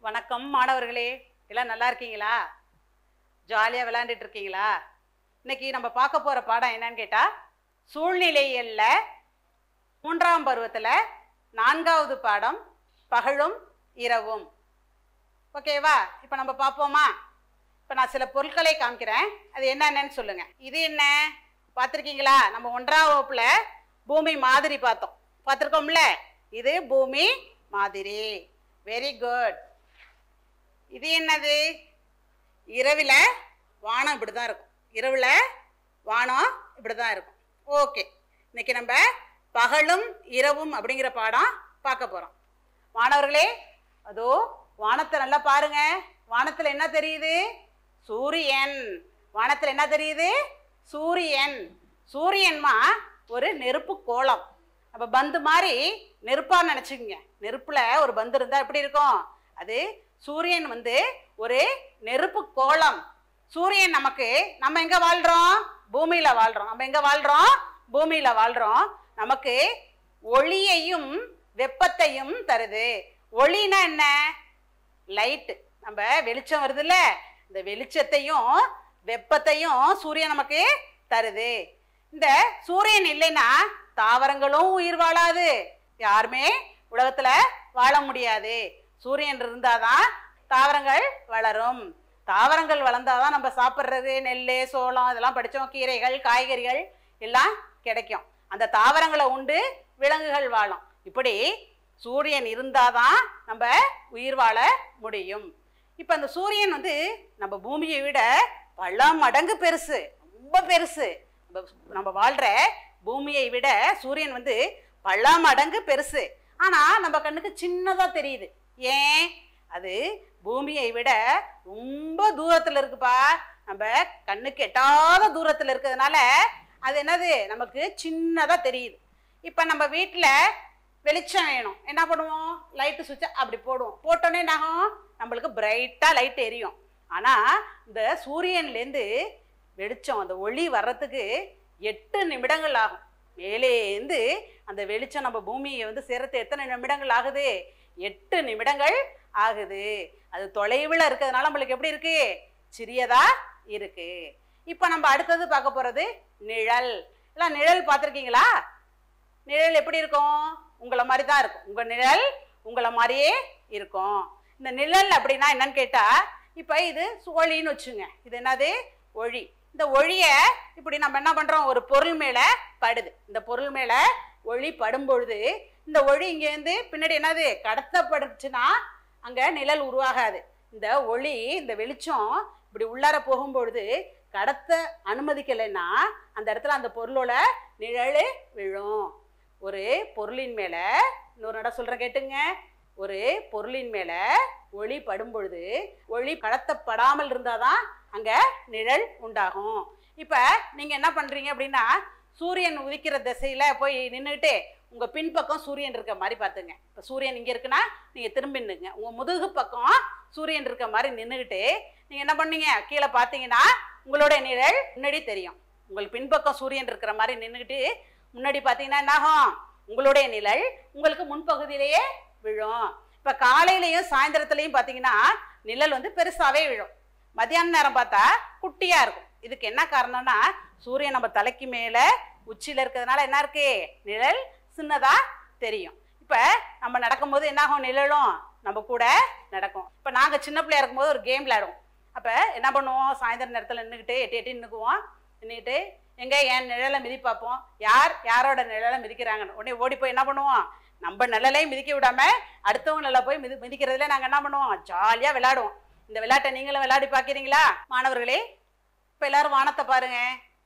வணக்கம் மாணவர்களே எல்லாம் நல்லா இருக்கீங்களா ஜாலியாக விளையாண்டுட்டு இருக்கீங்களா இன்னைக்கு நம்ம பார்க்க போகிற பாடம் என்னன்னு கேட்டால் சூழ்நிலையல்ல மூன்றாம் பருவத்தில் நான்காவது பாடம் பகலும் இரவும் ஓகேவா இப்போ நம்ம பார்ப்போமா இப்போ நான் சில பொருட்களை காமிக்கிறேன் அது என்னென்னு சொல்லுங்க இது என்ன பார்த்துருக்கீங்களா நம்ம ஒன்றாம் வகுப்புல பூமி மாதிரி பார்த்தோம் பார்த்துருக்கோம்ல இது பூமி மாதிரி வெரி குட் இது என்னது இரவில் வானம் இப்படி தான் இருக்கும் இரவில் வானம் இப்படி தான் இருக்கும் ஓகே இன்னைக்கு நம்ம பகலும் இரவும் அப்படிங்கிற பாடம் பார்க்க போகிறோம் மாணவர்களே அதோ வானத்தை நல்லா பாருங்க வானத்தில் என்ன தெரியுது சூரியன் வானத்தில் என்ன தெரியுது சூரியன் சூரியன்மா ஒரு நெருப்பு கோலம் நம்ம பந்து மாதிரி நெருப்பா நினச்சிக்கோங்க நெருப்புல ஒரு பந்து இருந்தால் எப்படி இருக்கும் அது சூரியன் வந்து ஒரு நெருப்பு கோலம் சூரியன் நமக்கு நம்ம எங்க வாழ்றோம் பூமியில வாழ்றோம் நம்ம எங்க வாழ்றோம் பூமியில வாழ்றோம் நமக்கு ஒளியையும் வெப்பத்தையும் தருது ஒளினா என்ன லைட்டு நம்ம வெளிச்சம் வருதுல்ல இந்த வெளிச்சத்தையும் வெப்பத்தையும் சூரியன் நமக்கு தருது இந்த சூரியன் இல்லைன்னா தாவரங்களும் உயிர் வாழாது யாருமே உலகத்துல வாழ முடியாது சூரியன் இருந்தாதான் தாவரங்கள் வளரும் தாவரங்கள் வளர்ந்தாதான் நம்ம சாப்பிட்றது நெல் சோளம் இதெல்லாம் படித்தோம் கீரைகள் காய்கறிகள் எல்லாம் கிடைக்கும் அந்த தாவரங்களை உண்டு விலங்குகள் வாழும் இப்படி சூரியன் இருந்தாதான் நம்ம உயிர் வாழ முடியும் இப்போ அந்த சூரியன் வந்து நம்ம பூமியை விட பல மடங்கு பெருசு ரொம்ப பெருசு நம்ம நம்ம வாழ்கிற பூமியை விட சூரியன் வந்து பல மடங்கு பெருசு ஆனால் நம்ம கண்ணுக்கு சின்னதாக தெரியுது ஏன் அது பூமியை விட ரொம்ப தூரத்தில் இருக்குப்பா நம்ம கண்ணுக்கு எட்டாத தூரத்தில் இருக்கிறதுனால அது என்னது நமக்கு சின்னதாக தெரியுது இப்போ நம்ம வீட்டில் வெளிச்சம் வேணும் என்ன பண்ணுவோம் லைட்டு சுவிட்சை அப்படி போடுவோம் போட்டோன்னே என்னாகும் நம்மளுக்கு பிரைட்டாக லைட் எரியும் ஆனால் இந்த சூரியன்லேருந்து வெளிச்சம் அந்த ஒளி வர்றதுக்கு எட்டு நிமிடங்கள் ஆகும் மேலேருந்து அந்த வெளிச்சம் நம்ம பூமியை வந்து சேரத்து எத்தனை நிமிடங்கள் ஆகுது எட்டு நிமிடங்கள் ஆகுது அது தொலைவில் இருக்கிறதுனால நம்மளுக்கு எப்படி இருக்கு சிறியதா இருக்கு இப்போ நம்ம அடுத்தது பார்க்க போகிறது நிழல் எல்லாம் நிழல் பார்த்துருக்கீங்களா நிழல் எப்படி இருக்கும் உங்களை மாதிரி தான் இருக்கும் உங்கள் நிழல் உங்களை மாதிரியே இருக்கும் இந்த நிழல் அப்படின்னா என்னன்னு கேட்டால் இப்போ இது ஒளின்னு வச்சுங்க இது என்னது ஒளி இந்த ஒளியை இப்படி நம்ம என்ன பண்ணுறோம் ஒரு பொருள் மேலே படுது இந்த பொருள் மேலே ஒளி படும் பொழுது இந்த ஒளி இங்கேருந்து பின்னாடி என்னது கடத்தப்படுச்சுன்னா அங்கே நிழல் உருவாகாது இந்த ஒளி இந்த வெளிச்சம் இப்படி உள்ளார போகும்பொழுது கடத்த அனுமதிக்கலைன்னா அந்த இடத்துல அந்த பொருளோட நிழல் விழும் ஒரு பொருளின் மேலே இன்னொரு நட சொல்கிறேன் கேட்டுங்க ஒரு பொருளின் மேலே ஒளி படும் பொழுது ஒளி கடத்தப்படாமல் இருந்தால் தான் அங்கே நிழல் உண்டாகும் இப்போ நீங்கள் என்ன பண்ணுறீங்க அப்படின்னா சூரியன் உதிக்கிற திசையில் போய் நின்றுட்டு உங்கள் பின்பக்கம் சூரியன் இருக்க மாதிரி பார்த்துங்க இப்போ சூரியன் இங்கே இருக்குன்னா நீங்கள் திரும்பி நின்றுங்க உங்கள் முதுகு பக்கம் சூரியன் இருக்க மாதிரி நின்றுக்கிட்டு நீங்கள் என்ன பண்ணீங்க கீழே பார்த்தீங்கன்னா உங்களுடைய நிழல் முன்னாடி தெரியும் உங்கள் பின்பக்கம் சூரியன் இருக்கிற மாதிரி நின்றுக்கிட்டு முன்னாடி பார்த்தீங்கன்னா என்னாகும் உங்களுடைய நிழல் உங்களுக்கு முன்பகுதியிலேயே விழும் இப்போ காலையிலையும் சாயந்தரத்துலையும் பார்த்தீங்கன்னா நிழல் வந்து பெருசாகவே விழும் மத்தியான நேரம் பார்த்தா குட்டியாக இருக்கும் இதுக்கு என்ன காரணம்னா சூரியன் நம்ம தலைக்கு மேலே உச்சியில் இருக்கிறதுனால என்ன இருக்கு நிழல் சின்னதாக தெரியும் இப்போ நம்ம நடக்கும்போது என்னாகும் நிழலும் நம்ம கூட நடக்கும் இப்போ நாங்கள் சின்ன பிள்ளையா இருக்கும்போது ஒரு கேம் விளையாடுவோம் அப்போ என்ன பண்ணுவோம் சாயந்தர நேரத்தில் நின்றுக்கிட்டு எட்டி எட்டி நின்றுக்குவோம் நின்றுக்கிட்டு எங்கே என் நிழலை மிதி பார்ப்போம் யார் யாரோட நிழலை மிதிக்கிறாங்கன்னு உடனே ஓடி போய் என்ன பண்ணுவோம் நம்ம நிழலையும் மிதிக்க விடாம அடுத்தவங்க நிழலை போய் மிதி மிதிக்கிறதுல நாங்கள் என்ன பண்ணுவோம் ஜாலியாக விளையாடுவோம் இந்த விளையாட்டை நீங்களும் விளையாடி பார்க்குறீங்களா மாணவர்களே இப்போ எல்லாரும் வானத்தை பாருங்க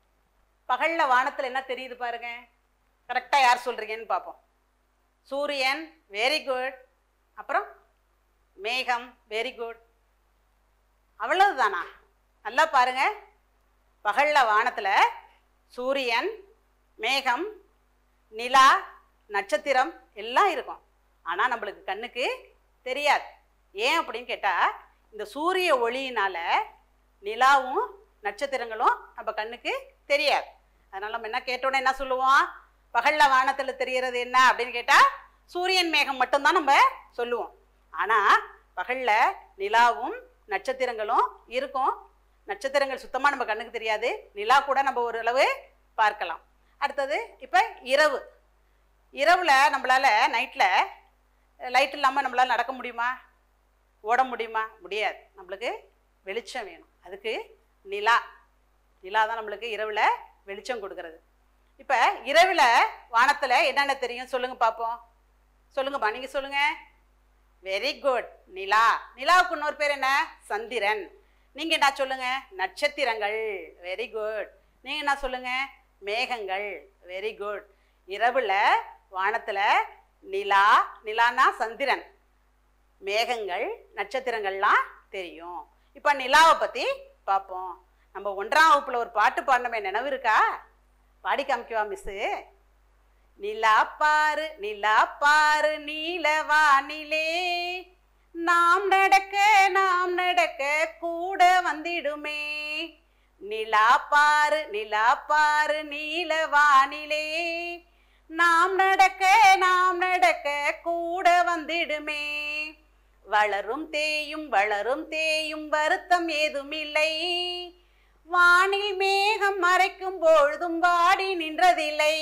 பகலில் வானத்தில் என்ன தெரியுது பாருங்க கரெக்டாக யார் சொல்கிறீங்கன்னு பார்ப்போம் சூரியன் வெரி குட் அப்புறம் மேகம் வெரி குட் அவ்வளவுதானா நல்லா பாருங்க பகலில் வானத்தில் சூரியன் மேகம் நிலா நட்சத்திரம் எல்லாம் இருக்கும் ஆனால் நம்மளுக்கு கண்ணுக்கு தெரியாது ஏன் அப்படின்னு கேட்டால் இந்த சூரிய ஒளியினால நிலாவும் நட்சத்திரங்களும் நம்ம கண்ணுக்கு தெரியாது அதனால் நம்ம என்ன கேட்டோன்னே என்ன சொல்லுவோம் பகலில் வானத்தில் தெரியறது என்ன அப்படின்னு கேட்டால் சூரியன் மேகம் மட்டும்தான் நம்ம சொல்லுவோம் ஆனால் பகல்ல நிலாவும் நட்சத்திரங்களும் இருக்கும் நட்சத்திரங்கள் சுத்தமாக நம்ம கண்ணுக்கு தெரியாது நிலா கூட நம்ம ஓரளவு பார்க்கலாம் அடுத்தது இப்போ இரவு இரவில் நம்மளால் நைட்டில் லைட் இல்லாமல் நம்மளால் நடக்க முடியுமா ஓட முடியுமா முடியாது நம்மளுக்கு வெளிச்சம் வேணும் அதுக்கு நிலா நிலா தான் நம்மளுக்கு இரவில் வெளிச்சம் கொடுக்கறது இப்போ இரவில் வானத்தில் என்னென்ன தெரியும் சொல்லுங்க பார்ப்போம் சொல்லுங்கப்பா நீங்கள் சொல்லுங்க வெரி குட் நிலா நிலாவுக்கு இன்னொரு பேர் என்ன சந்திரன் நீங்கள் என்ன சொல்லுங்க நட்சத்திரங்கள் வெரி குட் நீங்கள் என்ன சொல்லுங்க மேகங்கள் வெரி குட் இரவில் வானத்தில் நிலா நிலானா சந்திரன் மேகங்கள் நட்சத்திரங்கள்லாம் தெரியும் இப்போ நிலாவை பற்றி பார்ப்போம் நம்ம ஒன்றாம் வகுப்பில் ஒரு பாட்டு பாடினமே நினைவு இருக்கா பாடி காமிக்கவா மிஸ்ஸு நிலா பாரு நிலா பாரு நீல வானிலே நாம் நடக்க நாம் நடக்க கூட வந்திடுமே நிலா பாரு நிலா பாரு நீல வானிலே நாம் நடக்க நாம் நடக்க கூட வந்திடுமே வளரும் தேயும் வளரும் தேயும் வருத்தம் ஏதுமில்லை வானில் மேகம் மறைக்கும் பொழுதும் வாடி நின்றதில்லை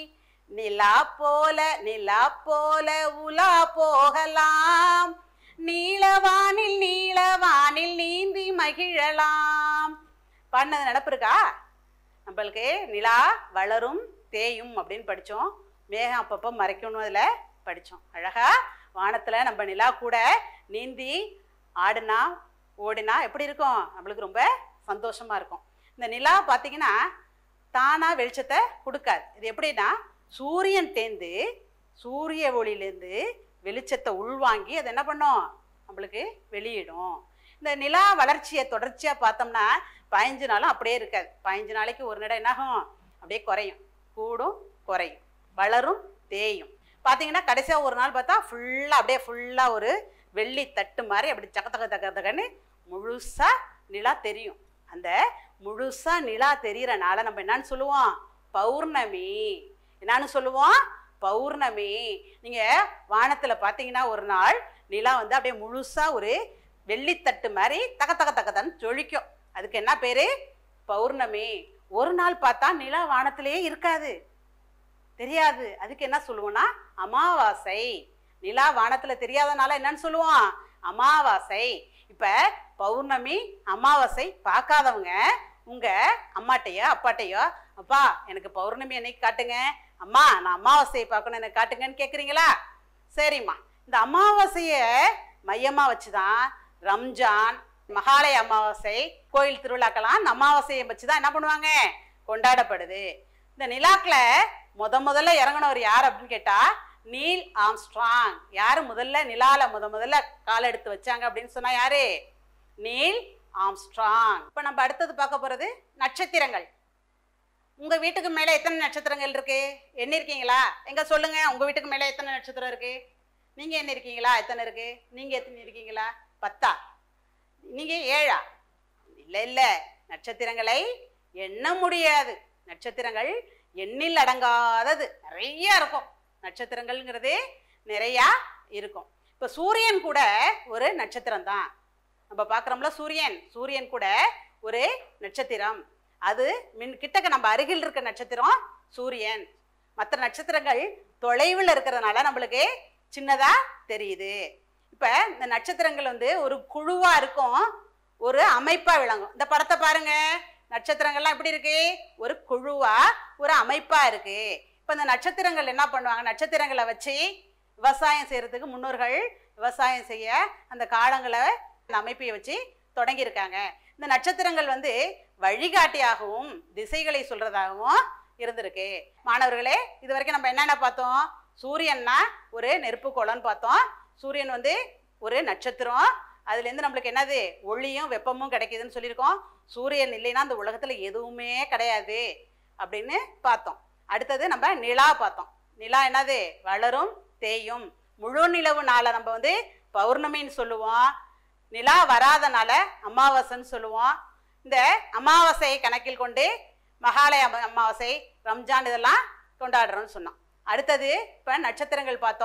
நிலா போல நிலா போல உலா போகலாம் நீலவானில் நீலவானில் நீந்தி மகிழலாம் பண்ணது நடப்பு இருக்கா நம்மளுக்கு நிலா வளரும் தேயும் அப்படின்னு படித்தோம் மேகம் அப்பப்போ மறைக்கணும் அதில் படித்தோம் அழகா வானத்தில் நம்ம நிலா கூட நீந்தி ஆடுனா ஓடினா எப்படி இருக்கும் நம்மளுக்கு ரொம்ப சந்தோஷமாக இருக்கும் இந்த நிலா பார்த்தீங்கன்னா தானாக வெளிச்சத்தை கொடுக்காது இது எப்படின்னா சூரியன் தேர்ந்து சூரிய ஒளியிலேருந்து வெளிச்சத்தை உள்வாங்கி அது என்ன பண்ணும் நம்மளுக்கு வெளியிடும் இந்த நிலா வளர்ச்சியை தொடர்ச்சியாக பார்த்தோம்னா பதினஞ்சு நாளும் அப்படியே இருக்காது பதினஞ்சு நாளைக்கு ஒரு நடம் என்னாகும் அப்படியே குறையும் கூடும் குறையும் வளரும் தேயும் பார்த்தீங்கன்னா கடைசியாக ஒரு நாள் பார்த்தா ஃபுல்லாக அப்படியே ஃபுல்லாக ஒரு வெள்ளி தட்டு மாதிரி அப்படி சக்க தக்க தக்க தக்கன்னு முழுசாக நிலா தெரியும் அந்த முழுசாக நிலா தெரிகிற நாளை நம்ம என்னன்னு சொல்லுவோம் பௌர்ணமி என்னன்னு சொல்லுவோம் பௌர்ணமி நீங்கள் வானத்தில் பார்த்தீங்கன்னா ஒரு நாள் நிலா வந்து அப்படியே முழுசாக ஒரு வெள்ளித்தட்டு மாதிரி தக்க தக்க தக்கதான்னு ஜொலிக்கும் அதுக்கு என்ன பேர் பௌர்ணமி ஒரு நாள் பார்த்தா நிலா வானத்திலேயே இருக்காது தெரியாது அதுக்கு என்ன சொல்லுவோம்னா அமாவாசை நிலா வானத்தில் தெரியாதனால என்னன்னு சொல்லுவோம் அமாவாசை இப்போ பௌர்ணமி அமாவாசை பார்க்காதவங்க உங்கள் அம்மாட்டையோ அப்பாட்டையோ அப்பா எனக்கு பௌர்ணமி அன்னைக்கு காட்டுங்க அம்மா நான் அமாவாசையை பார்க்கணும் எனக்கு காட்டுங்கன்னு கேட்குறீங்களா சரிம்மா இந்த அமாவாசையை மையமாக வச்சு தான் ரம்ஜான் மகாலய அமாவாசை கோயில் திருவிழாக்கெல்லாம் அந்த அமாவாசையை வச்சு தான் என்ன பண்ணுவாங்க கொண்டாடப்படுது இந்த நிலாக்கில் முத முதல்ல இறங்கினவர் யார் அப்படின்னு கேட்டால் நீல் ஆம்ஸ்ட்ராங் யார் முதல்ல நிலால முத முதல்ல கால் எடுத்து வச்சாங்க அப்படின்னு சொன்னா யாரு நீல் ஆம்ஸ்ட்ராங் இப்போ நம்ம அடுத்தது பார்க்க போகிறது நட்சத்திரங்கள் உங்க வீட்டுக்கு மேலே எத்தனை நட்சத்திரங்கள் இருக்கு எண்ணிருக்கீங்களா எங்க சொல்லுங்க உங்க வீட்டுக்கு மேலே எத்தனை நட்சத்திரம் இருக்கு நீங்க என்ன இருக்கீங்களா எத்தனை இருக்கு நீங்க எத்தனை இருக்கீங்களா பத்தா நீங்க ஏழா இல்ல இல்ல நட்சத்திரங்களை எண்ண முடியாது நட்சத்திரங்கள் எண்ணில் அடங்காதது நிறைய இருக்கும் நட்சத்திரங்கள்ங்கிறது நிறையா இருக்கும் இப்போ சூரியன் கூட ஒரு நட்சத்திரம் தான் நம்ம பார்க்குறோம்ல சூரியன் சூரியன் கூட ஒரு நட்சத்திரம் அது மின் கிட்டக்க நம்ம அருகில் இருக்க நட்சத்திரம் சூரியன் மற்ற நட்சத்திரங்கள் தொலைவில் இருக்கிறதுனால நம்மளுக்கு சின்னதாக தெரியுது இப்போ இந்த நட்சத்திரங்கள் வந்து ஒரு குழுவாக இருக்கும் ஒரு அமைப்பாக விளங்கும் இந்த படத்தை பாருங்க நட்சத்திரங்கள்லாம் எப்படி இருக்கு ஒரு குழுவா ஒரு அமைப்பாக இருக்கு இப்போ இந்த நட்சத்திரங்கள் என்ன பண்ணுவாங்க நட்சத்திரங்களை வச்சு விவசாயம் செய்யறதுக்கு முன்னோர்கள் விவசாயம் செய்ய அந்த காலங்களை அந்த அமைப்பை வச்சு தொடங்கியிருக்காங்க இந்த நட்சத்திரங்கள் வந்து வழிகாட்டியாகவும் திசைகளை சொல்றதாகவும் இருந்திருக்கு மாணவர்களே இது வரைக்கும் நம்ம என்னென்ன பார்த்தோம் சூரியன்னா ஒரு நெருப்பு கோலம்னு பார்த்தோம் சூரியன் வந்து ஒரு நட்சத்திரம் அதுலேருந்து நம்மளுக்கு என்னது ஒளியும் வெப்பமும் கிடைக்குதுன்னு சொல்லியிருக்கோம் சூரியன் இல்லைன்னா அந்த உலகத்தில் எதுவுமே கிடையாது அப்படின்னு பார்த்தோம் அடுத்தது நம்ம நிலா பார்த்தோம் நிலா என்னது வளரும் தேயும் முழு நிலவு நாளை நம்ம வந்து பௌர்ணமின்னு சொல்லுவோம் நிலா வராதனால அமாவாசைன்னு சொல்லுவோம் இந்த அமாவாசையை கணக்கில் கொண்டு மகாலய அம- அமாவாசை ரம்ஜான் இதெல்லாம் கொண்டாடுறோம்னு சொன்னோம் அடுத்தது இப்போ நட்சத்திரங்கள் பார்த்தோம்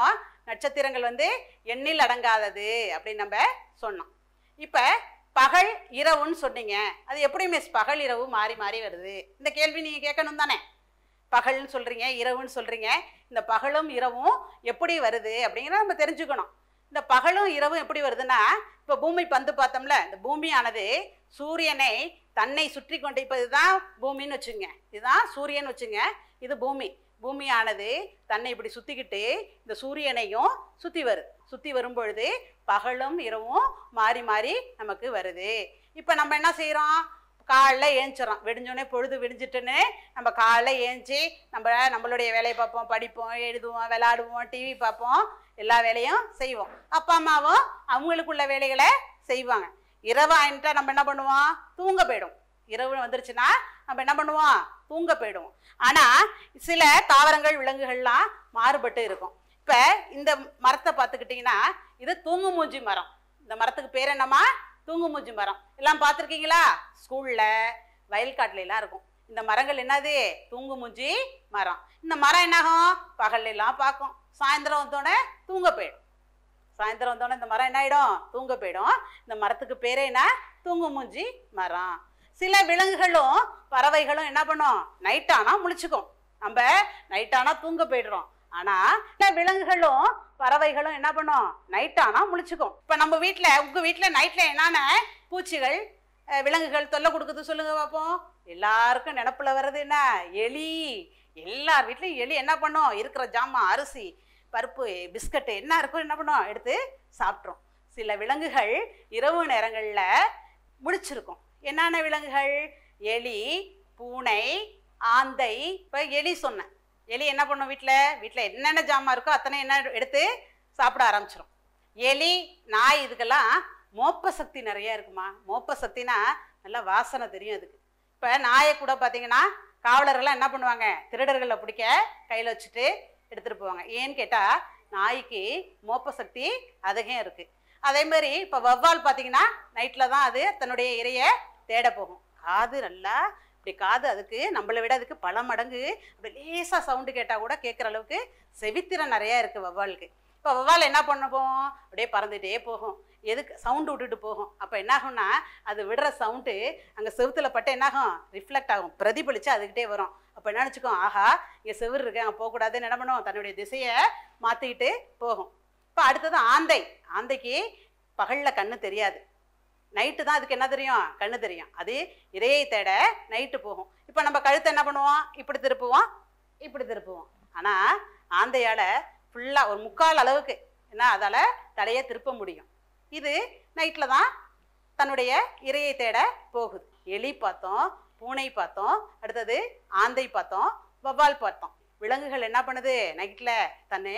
நட்சத்திரங்கள் வந்து எண்ணில் அடங்காதது அப்படின்னு நம்ம சொன்னோம் இப்போ பகல் இரவுன்னு சொன்னீங்க அது எப்படி மிஸ் பகல் இரவு மாறி மாறி வருது இந்த கேள்வி நீங்கள் கேட்கணும் தானே பகல்னு சொல்கிறீங்க இரவுன்னு சொல்கிறீங்க இந்த பகலும் இரவும் எப்படி வருது அப்படிங்கிறத நம்ம தெரிஞ்சுக்கணும் இந்த பகலும் இரவும் எப்படி வருதுன்னா இப்போ பூமி பந்து பார்த்தோம்ல இந்த பூமியானது சூரியனை தன்னை சுற்றி கொண்டிருப்பது தான் பூமின்னு வச்சுங்க இதுதான் சூரியன் வச்சுங்க இது பூமி பூமியானது தன்னை இப்படி சுற்றிக்கிட்டு இந்த சூரியனையும் சுற்றி வருது சுற்றி வரும் பொழுது பகலும் இரவும் மாறி மாறி நமக்கு வருது இப்போ நம்ம என்ன செய்கிறோம் காலைல ஏஞ்சிடறோம் விடிஞ்சோடனே பொழுது விடிஞ்சிட்டுன்னு நம்ம காலைல ஏஞ்சி நம்ம நம்மளுடைய வேலையை பார்ப்போம் படிப்போம் எழுதுவோம் விளாடுவோம் டிவி பார்ப்போம் எல்லா வேலையும் செய்வோம் அப்பா அம்மாவும் அவங்களுக்குள்ள வேலைகளை செய்வாங்க இரவு ஆயிட்டா நம்ம என்ன பண்ணுவோம் தூங்க போயிடும் இரவு வந்துருச்சுன்னா நம்ம என்ன பண்ணுவோம் தூங்க போயிடுவோம் ஆனால் சில தாவரங்கள் விலங்குகள்லாம் மாறுபட்டு இருக்கும் இப்போ இந்த மரத்தை பார்த்துக்கிட்டிங்கன்னா இது தூங்கு மூஞ்சி மரம் இந்த மரத்துக்கு பேர் என்னம்மா தூங்கு மூஞ்சி மரம் எல்லாம் பார்த்துருக்கீங்களா ஸ்கூலில் வயல்காட்டுல எல்லாம் இருக்கும் இந்த மரங்கள் என்னது தூங்கு மூஞ்சி மரம் இந்த மரம் என்னாகும் பகல்ல எல்லாம் பார்க்கும் சாயந்தரம் வந்தோடனே தூங்க போயிடும் சாயந்தரம் வந்தோடனே இந்த மரம் என்ன ஆயிடும் தூங்க போயிடும் இந்த மரத்துக்கு பேரே என்ன தூங்கு மூஞ்சி மரம் சில விலங்குகளும் பறவைகளும் என்ன பண்ணும் நைட் ஆனால் முழிச்சுக்கும் நம்ம நைட் ஆனால் தூங்க போயிடுறோம் ஆனால் சில விலங்குகளும் பறவைகளும் என்ன பண்ணும் நைட் ஆனால் முழிச்சுக்கும் இப்போ நம்ம வீட்டில் உங்கள் வீட்டில் நைட்டில் என்னென்ன பூச்சிகள் அஹ், விலங்குகள் தொல்லை கொடுக்குது சொல்லுங்க பார்ப்போம் எல்லாருக்கும் நினப்புல வர்றது என்ன எலி எல்லார் வீட்லையும் எலி என்ன பண்ணும் இருக்கிற ஜாமான் அரிசி பருப்பு பிஸ்கட்டு என்ன இருக்கோ என்ன பண்ணும் எடுத்து சாப்பிட்றோம் சில விலங்குகள் இரவு நேரங்களில் முழிச்சிருக்கும் என்னென்ன விலங்குகள் எலி பூனை ஆந்தை இப்போ எலி சொன்னேன் எலி என்ன பண்ணும் வீட்டில் வீட்டில் என்னென்ன ஜாமான் இருக்கோ அத்தனை என்ன எடுத்து சாப்பிட ஆரம்பிச்சிடும் எலி நாய் இதுக்கெல்லாம் மோப்ப சக்தி நிறைய இருக்குமா மோப்ப சக்தினா நல்லா வாசனை தெரியும் அதுக்கு இப்போ நாயை கூட பார்த்தீங்கன்னா காவலர்கள்லாம் என்ன பண்ணுவாங்க திருடர்களை பிடிக்க கையில் வச்சுட்டு எடுத்துகிட்டு போவாங்க ஏன்னு கேட்டால் நாய்க்கு மோப்ப சக்தி அதிகம் இருக்குது அதே மாதிரி இப்போ வவ்வால் பார்த்தீங்கன்னா நைட்டில் தான் அது தன்னுடைய இரையை தேட போகும் காது நல்லா இப்படி காது அதுக்கு நம்மளை விட அதுக்கு பல மடங்கு அப்படி லேசாக சவுண்டு கேட்டால் கூட கேட்குற அளவுக்கு செவித்திறன் நிறையா இருக்குது வவ்வாலுக்கு இப்போ வவ்வால் என்ன பண்ண போகும் அப்படியே பறந்துகிட்டே போகும் எதுக்கு சவுண்டு விட்டுட்டு போகும் அப்போ என்னாகும்னா அது விடுற சவுண்டு அங்கே செவுத்துல பட்டு என்னாகும் ரிஃப்ளெக்ட் ஆகும் பிரதிபலித்து அதுக்கிட்டே வரும் அப்போ என்ன நினச்சிக்கோ ஆஹா இங்கே செவுரு இருக்கு அங்கே போகக்கூடாதுன்னு என்ன பண்ணும் தன்னுடைய திசையை மாற்றிக்கிட்டு போகும் இப்போ அடுத்தது ஆந்தை ஆந்தைக்கு பகலில் கண்ணு தெரியாது நைட்டு தான் அதுக்கு என்ன தெரியும் கண்ணு தெரியும் அது இரையை தேட நைட்டு போகும் இப்போ நம்ம கழுத்தை என்ன பண்ணுவோம் இப்படி திருப்புவோம் இப்படி திருப்புவோம் ஆனால் ஆந்தையால் ஃபுல்லாக ஒரு முக்கால் அளவுக்கு என்ன அதால் தலையை திருப்ப முடியும் இது நைட்டில் தான் தன்னுடைய இரையை தேட போகுது எலி பார்த்தோம் பூனை பார்த்தோம் அடுத்தது ஆந்தை பார்த்தோம் வவ்வால் பார்த்தோம் விலங்குகள் என்ன பண்ணுது நைட்டில் தன்னை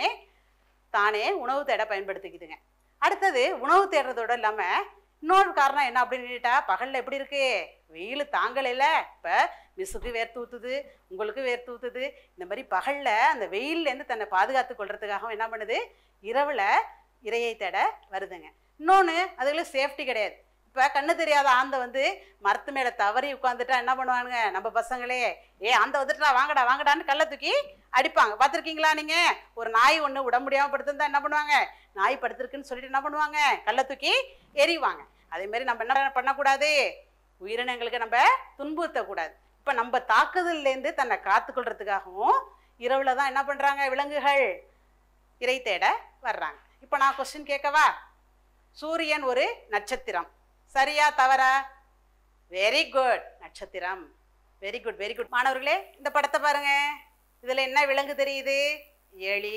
தானே உணவு தேட பயன்படுத்திக்குதுங்க அடுத்தது உணவு தேடுறதோட இல்லாமல் இன்னொரு காரணம் என்ன அப்படின்னு கேட்டா பகலில் எப்படி இருக்கு வெயில் தாங்கலைல இப்போ மிஸ்ஸுக்கு வேர்த்து ஊற்றுது உங்களுக்கு வேர்த்து ஊற்றுது இந்த மாதிரி பகலில் அந்த வெயில்லேருந்து தன்னை பாதுகாத்து கொள்றதுக்காகவும் என்ன பண்ணுது இரவில் இரையை தேட வருதுங்க இன்னொன்று அதுகளுக்கு சேஃப்டி கிடையாது இப்போ கண்ணு தெரியாத ஆந்தை வந்து மரத்து மேலே தவறி உட்காந்துட்டா என்ன பண்ணுவானுங்க நம்ம பசங்களே ஏ ஆந்தை வந்துட்டா வாங்கடா வாங்கடான்னு கல்லை தூக்கி அடிப்பாங்க பார்த்துருக்கீங்களா நீங்கள் ஒரு நாய் ஒன்று உடம்பு முடியாமல் படுத்திருந்தா என்ன பண்ணுவாங்க நாய் படுத்திருக்குன்னு சொல்லிட்டு என்ன பண்ணுவாங்க கல்லை தூக்கி எறிவாங்க அதே மாதிரி நம்ம என்ன பண்ணக்கூடாது உயிரினங்களுக்கு நம்ம துன்புறுத்தக்கூடாது இப்போ நம்ம தாக்குதல்லேருந்து தன்னை காத்துக்கொள்றதுக்காகவும் இரவில் தான் என்ன பண்ணுறாங்க விலங்குகள் இறை தேட வர்றாங்க இப்போ நான் கொஸ்டின் கேட்கவா சூரியன் ஒரு நட்சத்திரம் சரியா தவறா வெரி குட் நட்சத்திரம் வெரி குட் வெரி குட் மாணவர்களே இந்த படத்தை பாருங்க இதில் என்ன விலங்கு தெரியுது எலி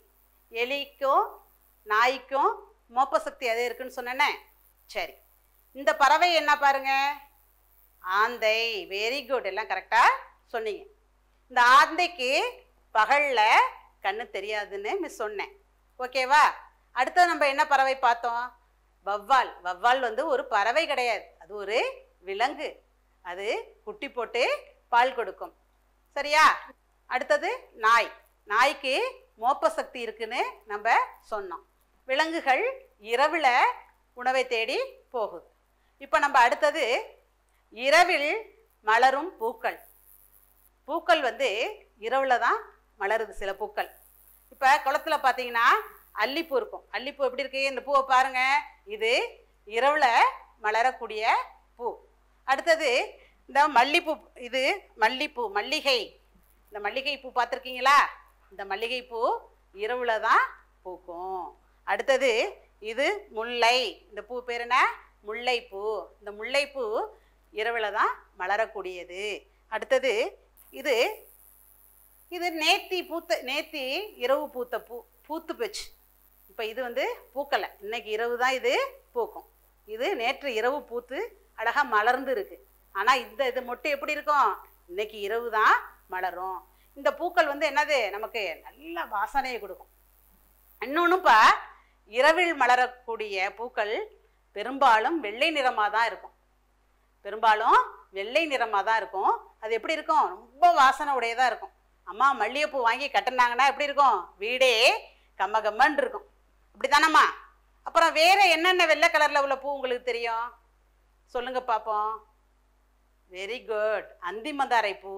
எலிக்கும் நாய்க்கும் மோப்ப சக்தி அதே இருக்குன்னு சொன்னேனே சரி இந்த பறவை என்ன பாருங்க ஆந்தை வெரி குட் எல்லாம் கரெக்டாக சொன்னீங்க இந்த ஆந்தைக்கு பகலில் கண்ணு தெரியாதுன்னு மிஸ் சொன்னேன் ஓகேவா அடுத்தது நம்ம என்ன பறவை பார்த்தோம் வவ்வால் வவ்வால் வந்து ஒரு பறவை கிடையாது அது ஒரு விலங்கு அது குட்டி போட்டு பால் கொடுக்கும் சரியா அடுத்தது நாய் நாய்க்கு மோப்ப சக்தி இருக்குன்னு நம்ம சொன்னோம் விலங்குகள் இரவில் உணவை தேடி போகுது இப்போ நம்ம அடுத்தது இரவில் மலரும் பூக்கள் பூக்கள் வந்து இரவில் தான் மலருது சில பூக்கள் இப்போ குளத்துல பார்த்தீங்கன்னா அல்லிப்பூ இருக்கும் அல்லிப்பூ எப்படி இருக்கு இந்த பூவை பாருங்க இது இரவுல மலரக்கூடிய பூ அடுத்தது இந்த மல்லிப்பூ இது மல்லிப்பூ மல்லிகை இந்த மல்லிகை பூ பார்த்துருக்கீங்களா இந்த மல்லிகை பூ இரவுல தான் பூக்கும் அடுத்தது இது முல்லை இந்த பூ பேர் என்ன முல்லைப்பூ இந்த முல்லைப்பூ இரவுல தான் மலரக்கூடியது அடுத்தது இது இது நேத்தி பூத்த நேத்தி இரவு பூத்த பூ பூத்து போச்சு இப்போ இது வந்து பூக்கலை இன்னைக்கு இரவு தான் இது பூக்கும் இது நேற்று இரவு பூத்து அழகாக மலர்ந்து இருக்கு ஆனால் இந்த இது மொட்டு எப்படி இருக்கும் இன்னைக்கு இரவு தான் மலரும் இந்த பூக்கள் வந்து என்னது நமக்கு நல்ல வாசனையை கொடுக்கும் இன்னொன்றுப்பா இரவில் மலரக்கூடிய பூக்கள் பெரும்பாலும் வெள்ளை நிறமாக தான் இருக்கும் பெரும்பாலும் வெள்ளை நிறமாக தான் இருக்கும் அது எப்படி இருக்கும் ரொம்ப வாசனை உடையதாக இருக்கும் அம்மா மல்லிகைப்பூ வாங்கி கட்டினாங்கன்னா எப்படி இருக்கும் வீடே கம்ம கம்மன்னு இருக்கும் அப்படி தானம்மா அப்புறம் வேற என்னென்ன வெள்ளை கலரில் உள்ள பூ உங்களுக்கு தெரியும் சொல்லுங்க பார்ப்போம் வெரி குட் அந்தி மந்தாரை பூ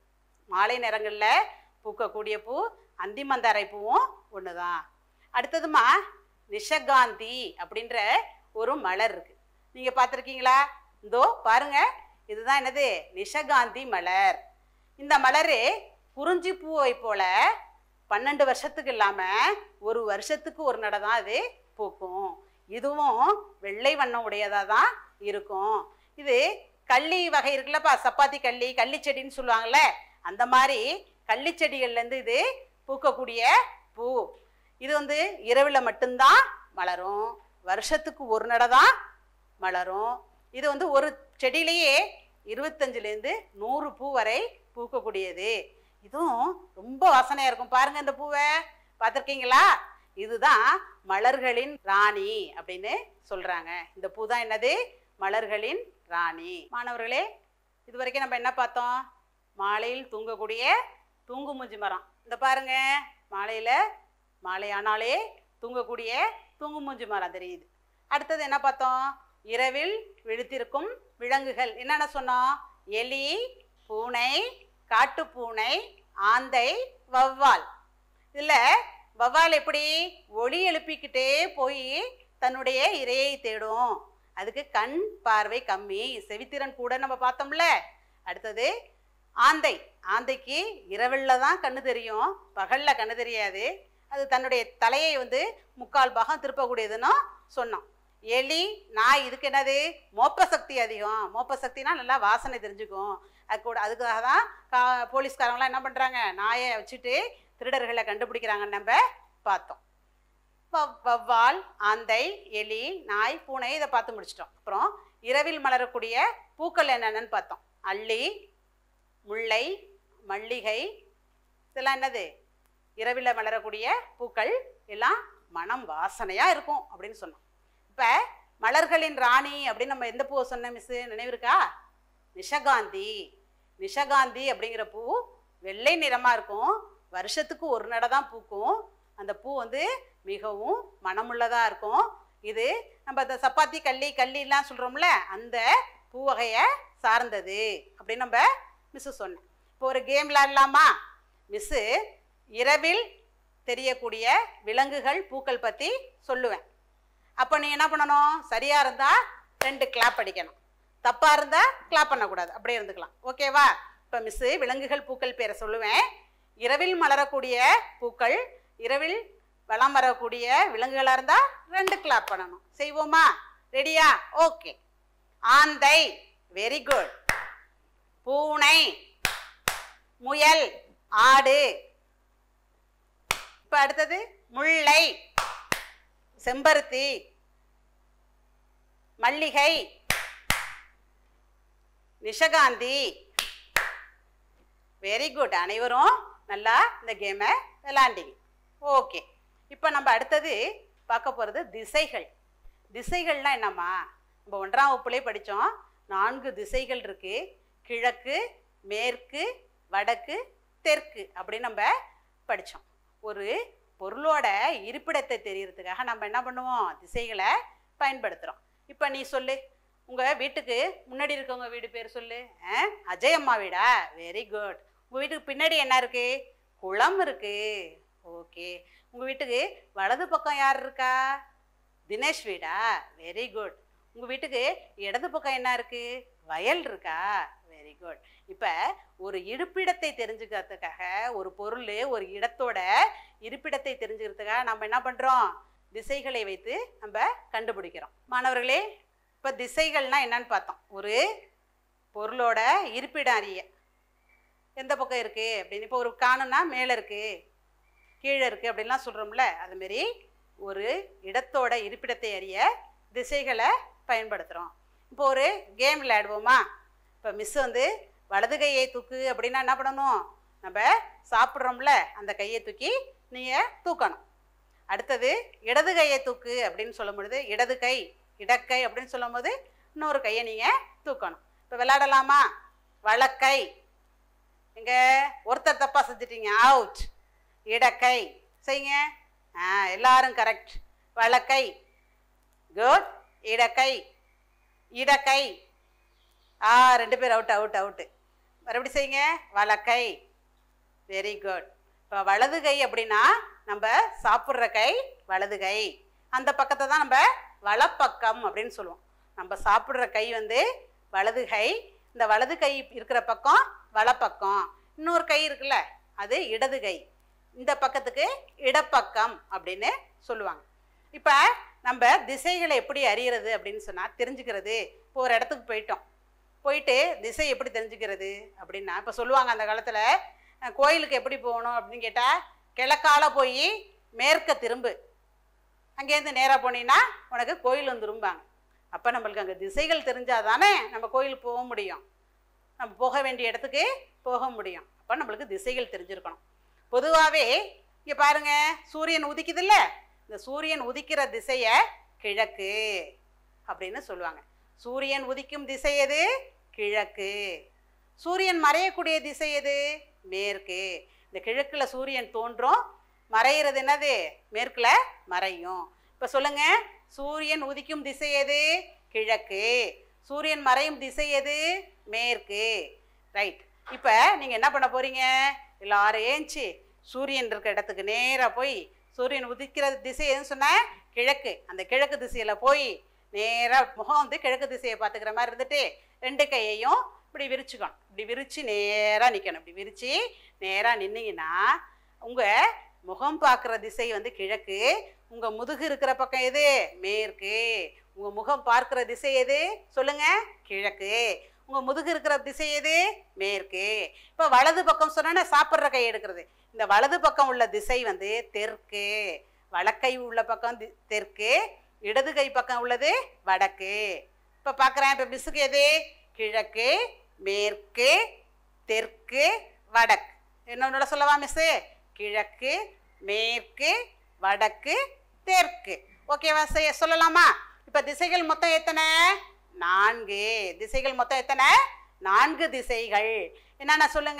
மாலை நேரங்களில் பூக்கக்கூடிய பூ அந்தி மந்தாரை பூவும் ஒன்று தான் அடுத்ததுமா நிஷகாந்தி அப்படின்ற ஒரு மலர் இருக்கு நீங்கள் பார்த்துருக்கீங்களா இதோ பாருங்க இதுதான் என்னது நிஷகாந்தி மலர் இந்த மலர் குறிஞ்சி பூவை போல பன்னெண்டு வருஷத்துக்கு இல்லாமல் ஒரு வருஷத்துக்கு ஒரு நடை தான் அது பூக்கும் இதுவும் வெள்ளை வண்ணம் உடையதாக தான் இருக்கும் இது கள்ளி வகை இருக்குல்லப்பா சப்பாத்தி கள்ளி கள்ளி செடின்னு சொல்லுவாங்கள்ல அந்த மாதிரி கள்ளி செடிகள்லேருந்து இது பூக்கக்கூடிய பூ இது வந்து இரவில் மட்டும்தான் மலரும் வருஷத்துக்கு ஒரு நடை தான் மலரும் இது வந்து ஒரு செடியிலேயே இருபத்தஞ்சிலேருந்து நூறு பூ வரை பூக்கக்கூடியது இதுவும் ரொம்ப வாசனையாக இருக்கும் பாருங்க இந்த பூவை பார்த்துருக்கீங்களா இதுதான் மலர்களின் ராணி அப்படின்னு சொல்கிறாங்க இந்த பூ தான் என்னது மலர்களின் ராணி மாணவர்களே இது வரைக்கும் நம்ம என்ன பார்த்தோம் மாலையில் தூங்கக்கூடிய தூங்குமூஞ்சி மரம் இந்த பாருங்க மாலையில் மாலை ஆனாலே தூங்கக்கூடிய தூங்குமூஞ்சி மரம் தெரியுது அடுத்தது என்ன பார்த்தோம் இரவில் விழித்திருக்கும் விலங்குகள் என்னென்ன சொன்னோம் எலி பூனை காட்டுப்பூனை ஆந்தை வவ்வால் இதில் வவ்வால் எப்படி ஒளி எழுப்பிக்கிட்டே போய் தன்னுடைய இரையை தேடும் அதுக்கு கண் பார்வை கம்மி செவித்திறன் கூட நம்ம பார்த்தோம்ல அடுத்தது ஆந்தை ஆந்தைக்கு இரவில் தான் கண்ணு தெரியும் பகலில் கண்ணு தெரியாது அது தன்னுடைய தலையை வந்து முக்கால் பாகம் திருப்பக்கூடியதுன்னு சொன்னோம் எலி நாய் இதுக்கு என்னது மோப்ப சக்தி அதிகம் மோப்ப சக்தினா நல்லா வாசனை தெரிஞ்சுக்கும் அது கூட அதுக்காக தான் கா போலீஸ்காரங்களாம் என்ன பண்ணுறாங்க நாயை வச்சுட்டு திருடர்களை கண்டுபிடிக்கிறாங்கன்னு நம்ம பார்த்தோம் வவ்- வவ்வால் ஆந்தை எலி நாய் பூனை இதை பார்த்து முடிச்சிட்டோம் அப்புறம் இரவில் மலரக்கூடிய பூக்கள் என்னென்னு பார்த்தோம் அல்லி முல்லை மல்லிகை இதெல்லாம் என்னது இரவில் மலரக்கூடிய பூக்கள் எல்லாம் மனம் வாசனையாக இருக்கும் அப்படின்னு சொன்னோம் இப்போ மலர்களின் ராணி அப்படின்னு நம்ம எந்த பூவை சொன்ன மிஸ்ஸு நினைவிருக்கா நிஷகாந்தி நிஷகாந்தி அப்படிங்கிற பூ வெள்ளை நிறமாக இருக்கும் வருஷத்துக்கு ஒரு நடை தான் பூக்கும் அந்த பூ வந்து மிகவும் மனமுள்ளதாக இருக்கும் இது நம்ம இந்த சப்பாத்தி கள்ளி கள்ளிலாம் சொல்கிறோம்ல அந்த பூ வகையை சார்ந்தது அப்படின்னு நம்ம மிஸ்ஸு சொன்னேன் இப்போ ஒரு கேம் விளாடலாமா மிஸ்ஸு இரவில் தெரியக்கூடிய விலங்குகள் பூக்கள் பற்றி சொல்லுவேன் அப்போ நீ என்ன பண்ணணும் சரியாக இருந்தால் ரெண்டு கிளாப் அடிக்கணும் தப்பாக இருந்தால் கிளாப் பண்ணக்கூடாது அப்படியே இருந்துக்கலாம் ஓகேவா இப்போ மிஸ்ஸு விலங்குகள் பூக்கள் பேரை சொல்லுவேன் இரவில் மலரக்கூடிய பூக்கள் இரவில் வளம் வரக்கூடிய விலங்குகளாக இருந்தால் ரெண்டு கிளாப் பண்ணணும் செய்வோமா ரெடியா ஓகே ஆந்தை வெரி குட் பூனை முயல் ஆடு இப்போ அடுத்தது முல்லை செம்பருத்தி மல்லிகை நிஷகாந்தி வெரி குட் அனைவரும் நல்லா இந்த கேமை விளாண்டிங்க ஓகே இப்போ நம்ம அடுத்தது பார்க்க போகிறது திசைகள் திசைகள்லாம் என்னம்மா நம்ம ஒன்றாம் வகுப்புலேயே படித்தோம் நான்கு திசைகள் இருக்குது கிழக்கு மேற்கு வடக்கு தெற்கு அப்படின்னு நம்ம படித்தோம் ஒரு பொருளோட இருப்பிடத்தை தெரியறதுக்காக நம்ம என்ன பண்ணுவோம் திசைகளை பயன்படுத்துகிறோம் இப்போ நீ சொல்லு உங்கள் வீட்டுக்கு முன்னாடி இருக்கவங்க வீடு பேர் சொல்லு ஆ அஜயம்மா வீடா வெரி குட் உங்கள் வீட்டுக்கு பின்னாடி என்ன இருக்குது குளம் இருக்குது ஓகே உங்கள் வீட்டுக்கு வலது பக்கம் யார் இருக்கா தினேஷ் வீடா வெரி குட் உங்கள் வீட்டுக்கு இடது பக்கம் என்ன இருக்குது வயல் இருக்கா வெரி குட் இப்போ ஒரு இருப்பிடத்தை தெரிஞ்சுக்கிறதுக்காக ஒரு பொருள் ஒரு இடத்தோட இருப்பிடத்தை தெரிஞ்சுக்கிறதுக்காக நம்ம என்ன பண்ணுறோம் திசைகளை வைத்து நம்ம கண்டுபிடிக்கிறோம் மாணவர்களே இப்போ திசைகள்னா என்னன்னு பார்த்தோம் ஒரு பொருளோட இருப்பிடம் அறிய எந்த பக்கம் இருக்குது அப்படின்னு இப்போ ஒரு காணுன்னா மேலே இருக்குது கீழே இருக்குது அப்படின்லாம் சொல்கிறோம்ல அதுமாரி ஒரு இடத்தோட இருப்பிடத்தை அறிய திசைகளை பயன்படுத்துகிறோம் இப்போ ஒரு கேம் விளையாடுவோமா இப்போ மிஸ் வந்து வலது கையை தூக்கு அப்படின்னா என்ன பண்ணணும் நம்ம சாப்பிட்றோம்ல அந்த கையை தூக்கி நீங்கள் தூக்கணும் அடுத்தது இடது கையை தூக்கு அப்படின்னு சொல்லும் பொழுது இடது கை இடக்கை அப்படின்னு சொல்லும் போது இன்னொரு கையை நீங்கள் தூக்கணும் இப்போ விளையாடலாமா வலக்கை எங்க ஒருத்தர் தப்பாக செஞ்சிட்டீங்க அவுட் இடக்கை செய்யுங்க ஆ எல்லாரும் கரெக்ட் வலக்கை குட் இடக்கை இடக்கை ஆ ரெண்டு பேர் அவுட் அவுட் அவுட்டு மறுபடி செய்யுங்க வலக்கை வெரி குட் இப்போ வலது கை அப்படின்னா நம்ம சாப்பிட்ற கை வலது கை அந்த பக்கத்தை தான் நம்ம வலப்பக்கம் அப்படின்னு சொல்லுவோம் நம்ம சாப்பிட்ற கை வந்து வலது கை இந்த வலது கை இருக்கிற பக்கம் வலப்பக்கம் இன்னொரு கை இருக்குல்ல அது இடது கை இந்த பக்கத்துக்கு இடப்பக்கம் அப்படின்னு சொல்லுவாங்க இப்போ நம்ம திசைகளை எப்படி அறியறது அப்படின்னு சொன்னால் தெரிஞ்சுக்கிறது இப்போ ஒரு இடத்துக்கு போயிட்டோம் போயிட்டு திசை எப்படி தெரிஞ்சுக்கிறது அப்படின்னா இப்போ சொல்லுவாங்க அந்த காலத்தில் அஹ், கோயிலுக்கு எப்படி போகணும் அப்படின்னு கேட்டால் கிழக்கால போய் மேற்க திரும்பு அங்கேருந்து நேராக போனீங்கன்னா உனக்கு கோயில் வந்துரும்பாங்க அப்போ நம்மளுக்கு அங்கே திசைகள் தெரிஞ்சால் தானே நம்ம கோயிலுக்கு போக முடியும் நம்ம போக வேண்டிய இடத்துக்கு போக முடியும் அப்போ நம்மளுக்கு திசைகள் தெரிஞ்சிருக்கணும் பொதுவாகவே இங்கே பாருங்க சூரியன் உதிக்குதுல்ல இந்த சூரியன் உதிக்கிற திசையை கிழக்கு அப்படின்னு சொல்லுவாங்க சூரியன் உதிக்கும் திசை எது கிழக்கு சூரியன் மறையக்கூடிய திசை எது மேற்கு இந்த கிழக்கில் சூரியன் தோன்றும் மறையிறது என்னது மேற்குல மறையும் இப்போ சொல்லுங்க சூரியன் உதிக்கும் திசை எது கிழக்கு சூரியன் மறையும் திசை எது மேற்கு ரைட் இப்போ நீங்கள் என்ன பண்ண போறீங்க எல்லாரும் ஏஞ்சி சூரியன் இருக்க இடத்துக்கு நேராக போய் சூரியன் உதிக்கிற திசை எதுன்னு சொன்ன கிழக்கு அந்த கிழக்கு திசையில் போய் நேராக முகம் வந்து கிழக்கு திசையை பார்த்துக்கிற மாதிரி இருந்துட்டு ரெண்டு கையையும் இப்படி விரிச்சுக்கணும் இப்படி விரித்து நேராக நிற்கணும் இப்படி விரித்து நேராக நின்னீங்கன்னா உங்கள் முகம் பார்க்குற திசை வந்து கிழக்கு உங்கள் முதுகு இருக்கிற பக்கம் எது மேற்கு உங்கள் முகம் பார்க்குற திசை எது சொல்லுங்க கிழக்கு உங்கள் முதுகு இருக்கிற திசை எது மேற்கு இப்போ வலது பக்கம் சொன்னா சாப்பிட்ற கை எடுக்கிறது இந்த வலது பக்கம் உள்ள திசை வந்து தெற்கு வலக்கை உள்ள பக்கம் தி- தெற்கு இடது கை பக்கம் உள்ளது வடக்கு இப்போ பார்க்குறேன் இப்போ மிஸ்ஸுக்கு எது கிழக்கு மேற்கு தெற்கு வடக்கு என்னோட சொல்லவா மிஸ்ஸு கிழக்கு மேற்கு வடக்கு தெற்கு ஓகேவா செய்ய சொல்லலாமா இப்போ திசைகள் மொத்தம் எத்தனை நான்கு திசைகள் மொத்தம் எத்தனை நான்கு திசைகள் என்னென்ன சொல்லுங்க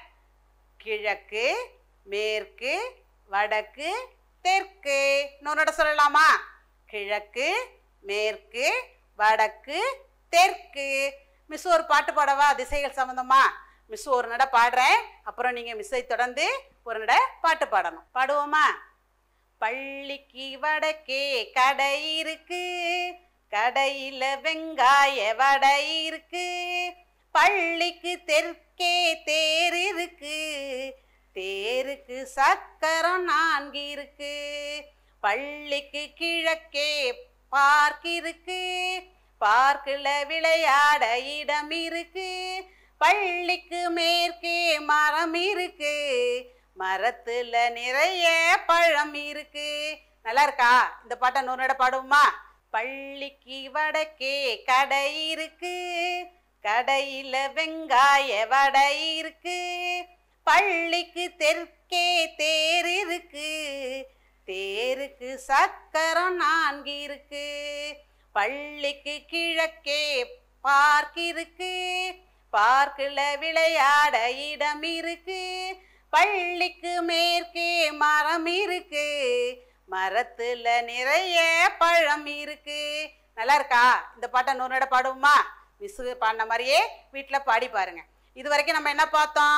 கிழக்கு மேற்கு வடக்கு தெற்கு இன்னொன்னோட சொல்லலாமா கிழக்கு மேற்கு வடக்கு தெற்கு மிஸ் ஒரு பாட்டு பாடவா திசைகள் சம்மந்தமா மிஸ் ஒரு நட பாடுறேன் அப்புறம் நீங்கள் மிஸ்ஸை தொடர்ந்து ஒரு நட பாட்டு பாடணும் பாடுவோமா பள்ளிக்கு வடக்கே கடை இருக்கு கடையில வெங்காய வடை இருக்கு பள்ளிக்கு தெற்கே தேர் இருக்கு தேருக்கு சக்கரம் நான்கு இருக்கு பள்ளிக்கு கிழக்கே பார்க் இருக்கு பார்க்கில் விளையாட இடம் இருக்கு பள்ளிக்கு மேற்கே மரம் இருக்கு மரத்துல நிறைய பழம் இருக்கு நல்லா இருக்கா இந்த பாட்டை நூறோட பாடுவோமா பள்ளிக்கு வடக்கே கடை இருக்கு கடையில வெங்காய வடை இருக்கு பள்ளிக்கு தெற்கே தேர் இருக்கு தேருக்கு சக்கரம் நான்கு இருக்கு பள்ளிக்கு கிழக்கே பார்க் இருக்கு பார்க்கில் விளையாட இடம் இருக்கு பள்ளிக்கு மேற்கே மரம் இருக்கு மரத்துல நிறைய பழம் இருக்கு நல்லா இருக்கா இந்த பாட்டை நூறு நட பாடுவோமா மிஸ் பாடின மாதிரியே வீட்டில் பாடி பாருங்க இது வரைக்கும் நம்ம என்ன பார்த்தோம்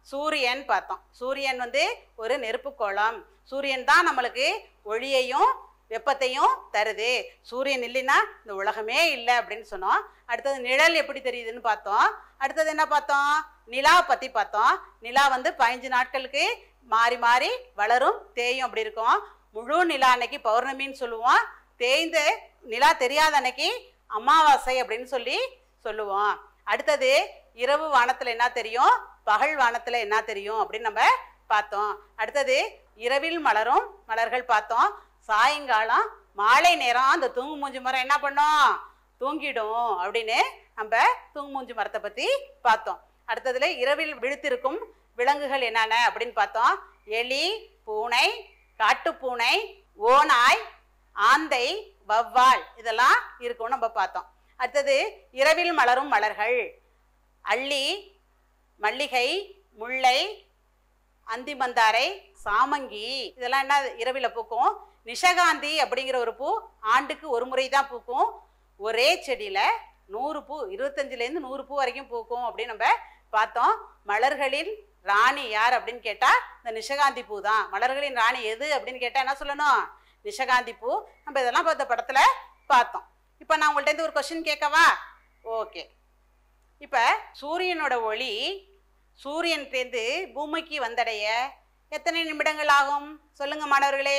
சூரியன் பார்த்தோம் சூரியன் வந்து ஒரு நெருப்பு கோளம் சூரியன் தான் நம்மளுக்கு ஒளியையும் வெப்பத்தையும் தருது சூரியன் இல்லைன்னா இந்த உலகமே இல்லை அப்படின்னு சொன்னோம் அடுத்தது நிழல் எப்படி தெரியுதுன்னு பார்த்தோம் அடுத்தது என்ன பார்த்தோம் நிலா பற்றி பார்த்தோம் நிலா வந்து பதினஞ்சு நாட்களுக்கு மாறி மாறி வளரும் தேயும் அப்படி இருக்கும் முழு நிலா அன்னைக்கு பௌர்ணமின்னு சொல்லுவோம் தேய்ந்த நிலா தெரியாத அன்னைக்கு அமாவாசை அப்படின்னு சொல்லி சொல்லுவோம் அடுத்தது இரவு வானத்தில் என்ன தெரியும் பகல் வானத்தில் என்ன தெரியும் அப்படின்னு நம்ம பார்த்தோம் அடுத்தது இரவில் மலரும் மலர்கள் பார்த்தோம் சாயங்காலம் மாலை நேரம் அந்த தூங்கு மூஞ்சி மரம் என்ன பண்ணும் தூங்கிடும் அப்படின்னு நம்ம தூங்கு மூஞ்சி மரத்தை பற்றி பார்த்தோம் அடுத்ததுல இரவில் விழுத்திருக்கும் விலங்குகள் என்னென்ன அப்படின்னு பார்த்தோம் எலி பூனை காட்டுப்பூனை ஓநாய் ஆந்தை வவ்வால் இதெல்லாம் இருக்கும்னு நம்ம பார்த்தோம் அடுத்தது இரவில் மலரும் மலர்கள் அல்லி மல்லிகை முல்லை அந்திமந்தாரை சாமங்கி இதெல்லாம் என்ன இரவில் பூக்கும் நிஷகாந்தி அப்படிங்கிற ஒரு பூ ஆண்டுக்கு ஒரு முறை தான் பூக்கும் ஒரே செடியில் நூறு பூ இருபத்தஞ்சிலேருந்து நூறு பூ வரைக்கும் பூக்கும் அப்படின்னு நம்ம பார்த்தோம் மலர்களின் ராணி யார் அப்படின்னு கேட்டால் இந்த நிஷகாந்தி பூ தான் மலர்களின் ராணி எது அப்படின்னு கேட்டால் என்ன சொல்லணும் நிஷகாந்தி பூ நம்ம இதெல்லாம் பார்த்த படத்தில் பார்த்தோம் இப்போ நான் உங்கள்ட்ட இருந்து ஒரு கொஷின் கேட்கவா ஓகே இப்போ சூரியனோட ஒளி சூரியன்கிட்டேருந்து பூமிக்கு வந்தடைய எத்தனை நிமிடங்கள் ஆகும் சொல்லுங்க மாணவர்களே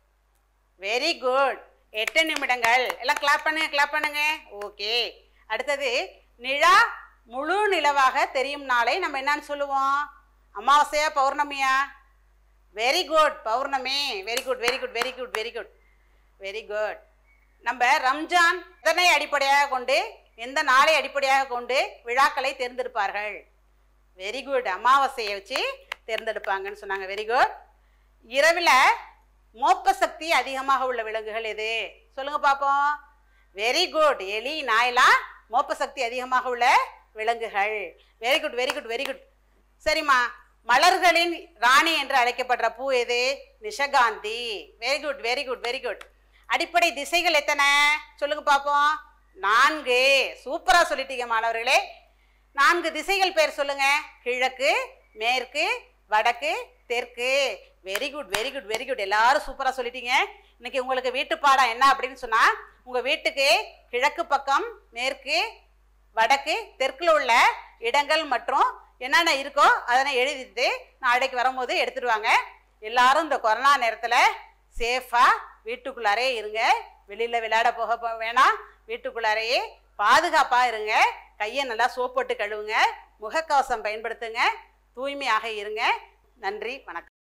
வெரி குட் எட்டு நிமிடங்கள் எல்லாம் கிளாப் பண்ணுங்க கிளாப் பண்ணுங்க ஓகே அடுத்தது நிலா முழு நிலவாக தெரியும் நாளை நம்ம என்னன்னு சொல்லுவோம் அமாவாசையா பௌர்ணமியா வெரி குட் பௌர்ணமி very good very good very good very good very good நம்ம ரம்ஜான் இதனை அடிப்படையாக கொண்டு எந்த நாளை அடிப்படையாக கொண்டு விழாக்களை தேர்ந்தெடுப்பார்கள் வெரி குட் அமாவாசையை வச்சு தேர்ந்தெடுப்பாங்கன்னு சொன்னாங்க வெரி குட் இரவில் மோப்ப சக்தி அதிகமாக உள்ள விலங்குகள் எது சொல்லுங்க பார்ப்போம் வெரி குட் எலி நாயெல்லாம் மோப்ப சக்தி அதிகமாக உள்ள விலங்குகள் very good very good very good சரிம்மா மலர்களின் ராணி என்று அழைக்கப்படுற பூ எது நிஷகாந்தி very good very good very good அடிப்படை திசைகள் எத்தனை சொல்லுங்க பார்ப்போம் நான்கு சூப்பராக சொல்லிட்டீங்க மாணவர்களே நான்கு திசைகள் பேர் சொல்லுங்க கிழக்கு மேற்கு வடக்கு தெற்கு very good very good very good எல்லாரும் சூப்பராக சொல்லிட்டீங்க இன்னைக்கு உங்களுக்கு வீட்டு பாடம் என்ன அப்படின்னு சொன்னால் உங்கள் வீட்டுக்கு கிழக்கு பக்கம் மேற்கு வடக்கு தெற்கில் உள்ள இடங்கள் மற்றும் என்னென்ன இருக்கோ அதனை எழுதிட்டு நாளைக்கு வரும்போது எடுத்துட்டு வாங்க எல்லாரும் இந்த கொரோனா நேரத்தில் சேஃபாக வீட்டுக்குள்ளாரே இருங்க வெளியில் விளையாட போக போ- வேணாம் வீட்டுக்குள்ளாரையே பாதுகாப்பாக இருங்க கையை நல்லா சோப் போட்டு கழுவுங்க முகக்கவசம் பயன்படுத்துங்க தூய்மையாக இருங்க நன்றி வணக்கம்